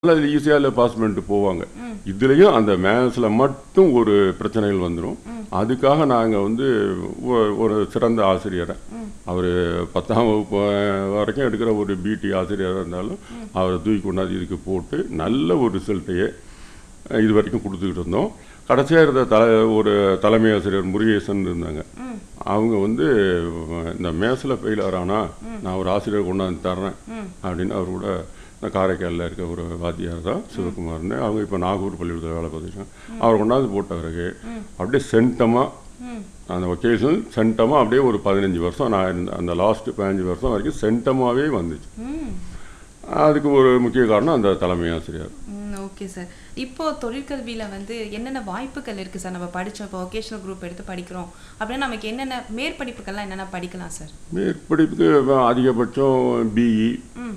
அதனால ஈஸியாக அதில் பாஸ் பண்ணிட்டு போவாங்க இதுலேயும் அந்த மேத்ஸில் மட்டும் ஒரு பிரச்சனைகள் வந்துடும் அதுக்காக நாங்கள் வந்து ஒ- ஒரு சிறந்த ஆசிரியரை அவர் பத்தாம் வகுப்பு வரைக்கும் எடுக்கிற ஒரு பிடி ஆசிரியராக இருந்தாலும் அவரை தூக்கி கொண்டாந்து இதுக்கு போட்டு நல்ல ஒரு ரிசல்ட்டையே இது வரைக்கும் கொடுத்துக்கிட்டு இருந்தோம் கடைசியாக இருந்த தலை ஒரு தலைமை ஆசிரியர் முருகேசன் இருந்தாங்க அவங்க வந்து இந்த மேத்ஸில் ஃபெயில் ஆகிறானா நான் ஒரு ஆசிரியர் கொண்டாந்து தர்றேன் அப்படின்னு அவர் கூட இந்த காரைக்காலில் இருக்க ஒரு வாத்தியார் தான் சிவகுமார்னு அவங்க இப்போ நாகூர் பள்ளிக்கூடத்தில் வேலை பார்த்துருக்காங்க அவர் கொண்டாந்து போட்ட பிறகு அப்படியே சென்டமாக அந்த ஒகேஷனல் சென்டமாக அப்படியே ஒரு பதினஞ்சு வருஷம் நான் இருந்த அந்த லாஸ்ட்டு பதினஞ்சு வருஷம் வரைக்கும் சென்டமாகவே வந்துச்சு ம் அதுக்கு ஒரு முக்கிய காரணம் அந்த தலைமை ஆசிரியர் ஓகே சார் இப்போ தொழிற்கல்வியில வந்து என்னென்ன வாய்ப்புகள் இருக்கு சார் நம்ம படிச்சோம் இப்போ ஒகேஷனல் குரூப் எடுத்து படிக்கிறோம் அப்படின்னா நமக்கு என்னென்ன மேற்படிப்புகள்லாம் என்னென்ன படிக்கலாம் சார் மேற்படிப்புக்கு அதிகபட்சம் பிஇ ம்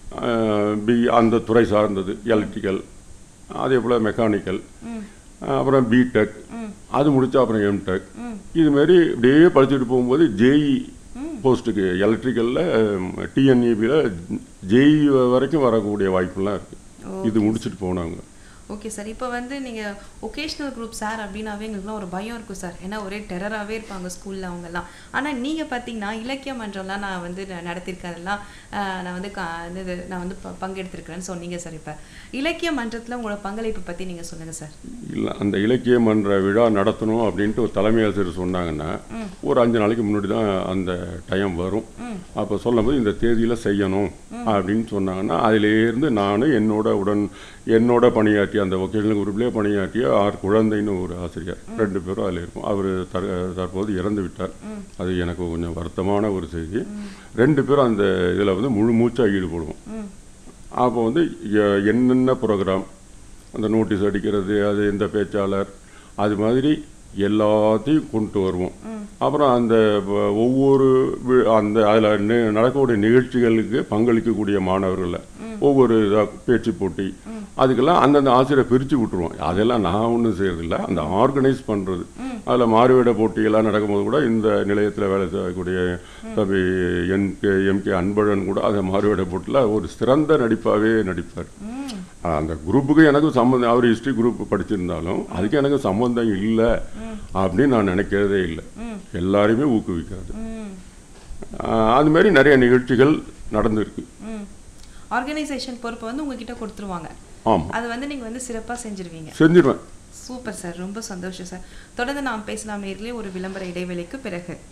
பிஇ அந்த துறை சார்ந்தது எலக்ட்ரிக்கல் அதே போல் மெக்கானிக்கல் ம் அப்புறம் பிடெக் ம் அது முடிச்சா அப்புறம் எம்டெக் ம் இதுமாரி இப்படியே படிச்சுட்டு போகும்போது ஜேஇ போஸ்ட்டுக்கு எலக்ட்ரிக்கலில் டிஎன்இபியில் ஜேஇ வரைக்கும் வரக்கூடிய வாய்ப்புலாம் இருக்குது இது முடிச்சுட்டு போனவங்க ஓகே சார் இப்போ வந்து நீங்க ஒகேஷனல் குரூப் சார் அப்படின்னாவே எங்களுக்குலாம் ஒரு பயம் இருக்கும் சார் ஏன்னா ஒரே டெரராகவே இருப்பாங்க ஸ்கூல்ல அவங்கெல்லாம் ஆனா நீங்க பார்த்தீங்கன்னா இலக்கிய மன்றம்லாம் நான் வந்து ந- நடத்தியிருக்கேன் அதெல்லாம் ஆஹ், நான் வந்து கா- இது நான் வந்து ப- பங்கெடுத்திருக்கிறேன்னு சொன்னீங்க சார் இப்போ இலக்கிய மன்றத்துல உங்களோட பங்களிப்பு பத்தி நீங்க சொல்லுங்க சார் இல்லை அந்த இலக்கிய மன்ற விழா நடத்தணும் அப்படின்ட்டு ஒரு தலைமை ஆசிரியர் சொன்னாங்கன்னா ஒரு அஞ்சு நாளைக்கு முன்னாடி தான் அந்த டைம் வரும் அப்போ சொல்லும்போது இந்த தேதியில் செய்யணும் அப்படின்னு சொன்னாங்கன்னா அதிலேருந்து நான் என்னோட உடன் என்னோட பணியாற்றிய அந்த ஒகேஷனல் குரூப்லேயே பணியாற்றிய ஆர் குழந்தைன்னு ஒரு ஆசிரியர் ரெண்டு பேரும் அதில் இருக்கும் அவர் தற் தற்போது இறந்து விட்டார் அது எனக்கு கொஞ்சம் வருத்தமான ஒரு செய்தி ரெண்டு பேரும் அந்த இதில் வந்து முழு மூச்சாக ஈடுபடுவோம் ம் அப்போ வந்து எ- என்னென்ன ப்ரோக்ராம் அந்த நோட்டீஸ் அடிக்கிறது அது இந்த பேச்சாளர் அது மாதிரி எல்லாத்தையும் கொண்டு வருவோம் அப்புறம் அந்த வ- ஒவ்வொரு வி- அந்த அதில் நடக்கக்கூடிய நிகழ்ச்சிகளுக்கு பங்களிக்கக்கூடிய மாணவர்களை ஒவ்வொரு இதா பேச்சு போட்டி அதுக்கெல்லாம் அந்தந்த ஆசிரியரை பிரித்து விட்டுருவோம் அதெல்லாம் நான் ஒன்றும் செய்யறதில்ல அந்த ஆர்கனைஸ் பண்ணுறது அதில் மாறுவேட போட்டியெல்லாம் நடக்கும்போது கூட இந்த நிலையத்தில் வேலை செய்யக்கூடிய தம்பி என்கே எம்கே அன்பழன் கூட அந்த மாறுவேட போட்டியில் ஒரு சிறந்த நடிப்பாகவே நடிப்பார் ம் அந்த குரூப்புக்கு எனக்கும் சம்மந்தம் அவர் ஹிஸ்ட்ரி குரூப் படிச்சிருந்தாலும் அதுக்கு எனக்கு சம்மந்தம் இல்லை அப்படின்னு நான் நினைக்கிறதே இல்லை எல்லாரையுமே ஊக்குவிக்கிறது ம் ஆஹ் அது மாதிரி நிறைய நிகழ்ச்சிகள் நடந்திருக்கு ம் ஆர்கனைசேஷன் பொறுப்பு வந்து உங்ககிட்ட கொடுத்துருவாங்க ஆமாம் அது வந்து நீங்க வந்து சிறப்பா செஞ்சிருவீங்க செஞ்சிருவேன் சூப்பர் சார் ரொம்ப சந்தோஷம் சார் தொடர்ந்து நாம் பேசலாம் நேரிலே ஒரு விளம்பர இடைவேளைக்கு பிறகு